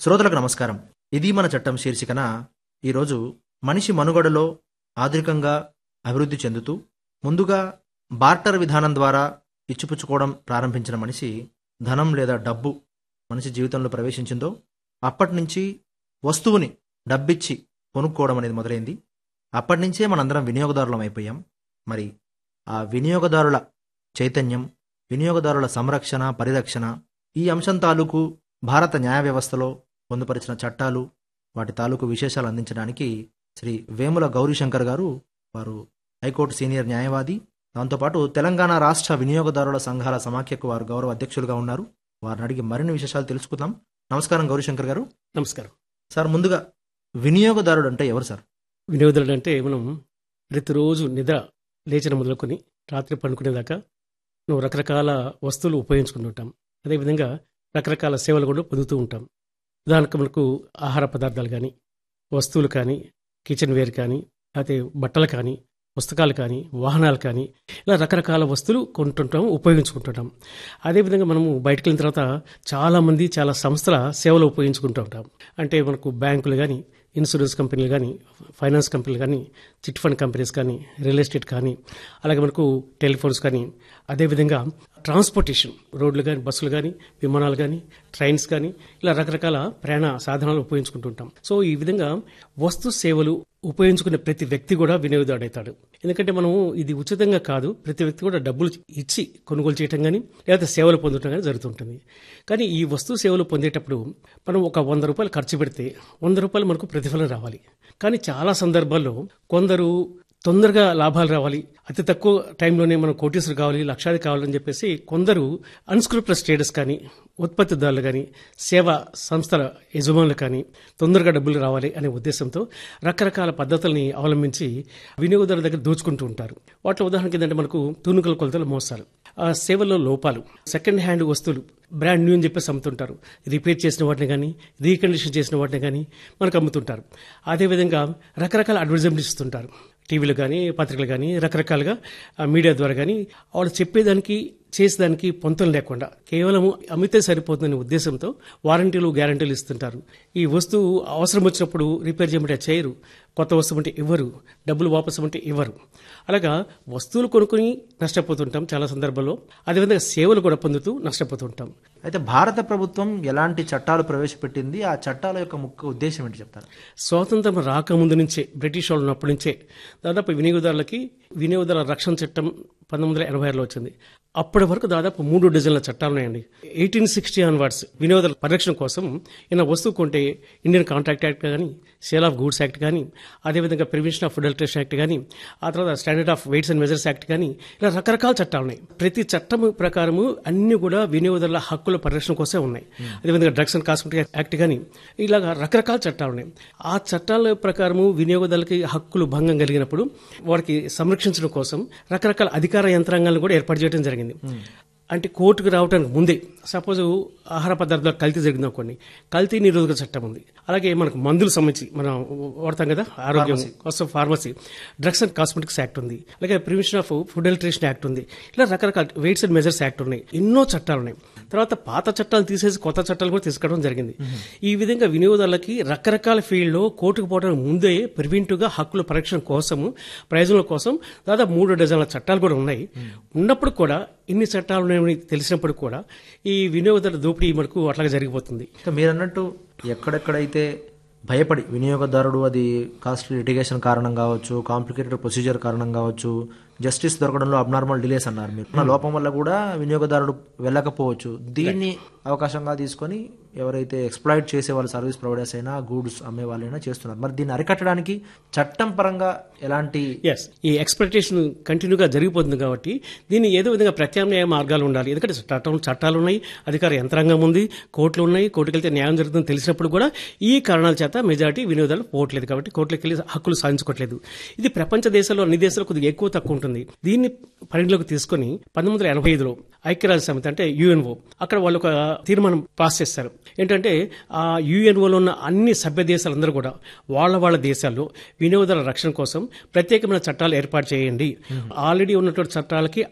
శ్రోతలకు నమస్కారం ఇది మన చట్టం శీర్షికన ఈరోజు మనిషి మనుగడలో ఆధునికంగా అభివృద్ధి చెందుతూ ముందుగా బార్టర్ విధానం ద్వారా ఇచ్చిపుచ్చుకోవడం ప్రారంభించిన మనిషి ధనం లేదా డబ్బు మనిషి జీవితంలో ప్రవేశించిందో అప్పటి నుంచి వస్తువుని డబ్బిచ్చి కొనుక్కోవడం అనేది మొదలైంది అప్పటి నుంచే మనందరం వినియోగదారులం అయిపోయాం మరి ఆ వినియోగదారుల చైతన్యం వినియోగదారుల సంరక్షణ పరిరక్షణ ఈ అంశం తాలూకు భారత న్యాయ వ్యవస్థలో పొందుపరిచిన చట్టాలు వాటి తాలూకు విశేషాలు అందించడానికి శ్రీ వేముల గౌరీశంకర్ గారు వారు హైకోర్టు సీనియర్ న్యాయవాది దాంతోపాటు తెలంగాణ రాష్ట్ర వినియోగదారుల సంఘాల సమాఖ్యకు వారు గౌరవ అధ్యక్షులుగా ఉన్నారు వారిని అడిగి మరిన్ని విశేషాలు తెలుసుకుందాం నమస్కారం గౌరీశంకర్ గారు నమస్కారం సార్ ముందుగా వినియోగదారుడు అంటే ఎవరు సార్ వినియోగదారుడు అంటే మనం ప్రతిరోజు నిద్ర లేచిన మొదలుకొని రాత్రి పండుకునేదాకా నువ్వు రకరకాల వస్తువులు ఉపయోగించుకుంటుంటాం అదేవిధంగా రకరకాల సేవలు కూడా పొందుతూ ఉంటాం ఉదాహరణకు మనకు ఆహార పదార్థాలు కానీ వస్తువులు కానీ కిచెన్ వేర్ కానీ లేకపోతే బట్టలు కానీ పుస్తకాలు కానీ వాహనాలు కానీ ఇలా రకరకాల వస్తువులు కొంటుంటాం ఉపయోగించుకుంటుంటాం అదేవిధంగా మనము బయటకు వెళ్ళిన తర్వాత చాలామంది చాలా సంస్థల సేవలు ఉపయోగించుకుంటూ ఉంటాం అంటే మనకు బ్యాంకులు కానీ ఇన్సూరెన్స్ కంపెనీలు కానీ ఫైనాన్స్ కంపెనీలు కానీ చిట్ ఫండ్ కంపెనీస్ కానీ రియల్ ఎస్టేట్ కానీ అలాగే మనకు టెలిఫోన్స్ కానీ అదేవిధంగా ట్రాన్స్పోర్టేషన్ రోడ్లు కానీ బస్సులు కానీ విమానాలు కానీ ట్రైన్స్ కానీ ఇలా రకరకాల ప్రయాణ సాధనాలు ఉపయోగించుకుంటుంటాం సో ఈ విధంగా వస్తు సేవలు ఉపయోగించుకునే ప్రతి వ్యక్తి కూడా వినియోగదారుడు అవుతాడు ఎందుకంటే మనం ఇది ఉచితంగా కాదు ప్రతి వ్యక్తి కూడా డబ్బులు ఇచ్చి కొనుగోలు చేయటం కానీ లేకపోతే సేవలు పొందటం కానీ జరుగుతుంటుంది కానీ ఈ వస్తు సేవలు పొందేటప్పుడు మనం ఒక వంద రూపాయలు ఖర్చు పెడితే వంద రూపాయలు మనకు ప్రతిఫలం రావాలి కానీ చాలా సందర్భాల్లో కొందరు తొందరగా లాభాలు రావాలి అతి తక్కువ టైంలోనే మనం కోటీసులు కావాలి లక్షాది కావాలని చెప్పేసి కొందరు అన్స్క్రూప్లస్ ట్రేడర్స్ కానీ ఉత్పత్తిదారులు కానీ సేవా సంస్థల యజమానులు కానీ తొందరగా డబ్బులు రావాలి అనే ఉద్దేశంతో రకరకాల పద్ధతుల్ని అవలంబించి వినియోగదారుల దగ్గర దోచుకుంటూ ఉంటారు వాటిలో ఉదాహరణకి ఏంటంటే మనకు తూనుకల కొలతలు మోస్తారు ఆ సేవల్లో లోపాలు సెకండ్ హ్యాండ్ వస్తువులు బ్రాండ్ న్యూ అని చెప్పేసి అమ్ముతుంటారు రిపేర్ చేసిన వాటిని కానీ రీకండిషన్ చేసిన వాటిని కానీ మనకు అమ్ముతుంటారు అదేవిధంగా రకరకాల అడ్వర్టైజ్మెంట్ ఇస్తుంటారు టీవీలు కానీ పత్రికలు కానీ రకరకాలుగా ఆ మీడియా ద్వారా కానీ వాళ్ళు చెప్పేదానికి చేసేదానికి పొంతం లేకుండా కేవలం అమ్మితే సరిపోతుందనే ఉద్దేశంతో వారంటీలు గ్యారంటీలు ఇస్తుంటారు ఈ వస్తువు అవసరం వచ్చినప్పుడు రిపేర్ చేయమంటే చేయరు కొత్త వస్తువు అంటే ఇవ్వరు డబ్బులు వాపసు అంటే ఇవ్వరు అలాగా వస్తువులు కొనుక్కొని నష్టపోతుంటాం చాలా సందర్భాల్లో అదేవిధంగా సేవలు కూడా పొందుతూ నష్టపోతుంటాం అయితే భారత ప్రభుత్వం ఎలాంటి చట్టాలు ప్రవేశపెట్టింది ఆ చట్టాల యొక్క ముఖ్య ఉద్దేశం ఏంటి చెప్తారు స్వాతంత్రం రాకముందు నుంచే బ్రిటిష్ వాళ్ళు ఉన్నప్పటి నుంచే దాదాపు వినియోగదారులకి వినియోగదారుల రక్షణ చట్టం పంతొమ్మిది వందల ఎనభై ఆరులో వచ్చింది అప్పటి వరకు దాదాపు మూడు డజన్ల చట్టాలు ఉన్నాయండి ఎయిటీన్ సిక్స్టీ ఆన్వర్డ్స్ వినియోగదారుల పరిరక్షణ కోసం ఈయన వస్తువు కొంటే ఇండియన్ కాంట్రాక్ట్ యాక్ట్ కానీ సేల్ ఆఫ్ గూడ్స్ యాక్ట్ కానీ అదేవిధంగా prevention of food adulteration act కానీ ఆ తర్వాత standard of weights and measures act కానీ ఇలా రకరకాల చట్టాలు ఉన్నాయి ప్రతి చట్టం ప్రకారము అన్ని కూడా వినియోగదారుల హక్కుల పరిరక్షణ కోసమే ఉన్నాయి అదేవిధంగా డ్రగ్స్ అండ్ కాస్మెటిక్ యాక్ట్ కానీ ఇలాగ రకరకాల చట్టాలు ఉన్నాయి ఆ చట్టాల ప్రకారము వినియోగదారులకి హక్కులు భంగం కలిగినప్పుడు వారికి సంరక్షించడం కోసం రకరకాల అధికార యంత్రాంగాలను కూడా ఏర్పాటు చేయడం జరిగింది అంటే కోర్టుకు రావడానికి ముందే సపోజ్ ఆహార పదార్థాలు కల్తీ జరిగింది అనుకోండి కల్తీ నిరోధక చట్టం ఉంది అలాగే మనకు మందులు సంబంధించి మనం వాడతాం కదా ఆరోగ్యం కోసం pharmacy drugs and cosmetics act ఉంది అలాగే prevention of food adulteration act ఉంది ఇలా రకరకాల వెయిట్స్ అండ్ మెజర్స్ యాక్ట్ ఉన్నాయి ఎన్నో చట్టాలు ఉన్నాయి తర్వాత పాత చట్టాలు తీసేసి కొత్త చట్టాలు కూడా తీసుకురావడం జరిగింది ఈ విధంగా వినియోగదారులకి రకరకాల ఫీల్డ్లో కోర్టుకు పోవడానికి ముందే ప్రివెంటివ్గా హక్కుల పరీక్షణ కోసము ప్రయోజనాల కోసం దాదాపు మూడు డజన్ల చట్టాలు కూడా ఉన్నాయి ఉన్నప్పుడు కూడా ఇన్ని చట్టాలు ఉన్నాయని తెలిసినప్పుడు కూడా ఈ వినియోగదారుల దోపిడీ మనకు అట్లాగే జరిగిపోతుంది ఇంకా మీరు అన్నట్టు ఎక్కడెక్కడైతే భయపడి వినియోగదారుడు అది కాస్ట్ లిటిగేషన్ కారణం కావచ్చు కాంప్లికేటెడ్ ప్రొసీజర్ కారణం కావచ్చు జస్టిస్ దొరకడంలో అబ్నార్మల్ డిలేస్ అన్నారు మీరు ఉన్న లోపం వల్ల కూడా వినియోగదారుడు వెళ్ళకపోవచ్చు దీన్ని అవకాశంగా తీసుకొని ఎవరైతే ఎక్స్ప్లాయిట్ చేసే వాళ్ళు సర్వీస్ ప్రొవైడర్స్ అయినా గూడ్స్ అమ్మే వాళ్ళైనా చేస్తున్నారు మరి దీన్ని అరికట్టడానికి చట్టం పరంగా ఎలాంటి ఎస్ ఈ ఎక్స్పెక్టేషన్ కంటిన్యూగా జరిగిపోతుంది కాబట్టి దీన్ని ఏదో విధంగా ప్రత్యామ్నాయ మార్గాలు ఉండాలి ఎందుకంటే చట్టం చట్టాలు ఉన్నాయి అధికార యంత్రాంగం ఉంది కోర్టులు ఉన్నాయి కోర్టుకు వెళ్తే న్యాయం జరుగుతుందని తెలిసినప్పుడు కూడా ఈ కారణాల చేత మెజారిటీ వినియోగదారులు పోవట్లేదు కాబట్టి కోర్టులకు వెళ్ళి హక్కులు సాధించుకోవట్లేదు ఇది ప్రపంచ దేశాల్లో అన్ని దేశాల్లో కొద్దిగా ఎక్కువ తక్కువ ఉంటుంది దీన్ని పరిగణలోకి తీసుకుని పంతొమ్మిది వందల ఎనభై ఐదులో ఐక్యరాజ్య సమితి అంటే యుఎన్ఓ అక్కడ వాళ్ళు ఒక తీర్మానం పాస్ చేస్తారు ఏంటంటే ఆ యుఎన్ఓలో ఉన్న అన్ని సభ్య దేశాలందరూ కూడా వాళ్ళ వాళ్ళ దేశాల్లో వినియోగదారుల రక్షణ కోసం ప్రత్యేకమైన చట్టాలు ఏర్పాటు చేయండి ఆల్రెడీ ఉన్నటువంటి చట్టాలకి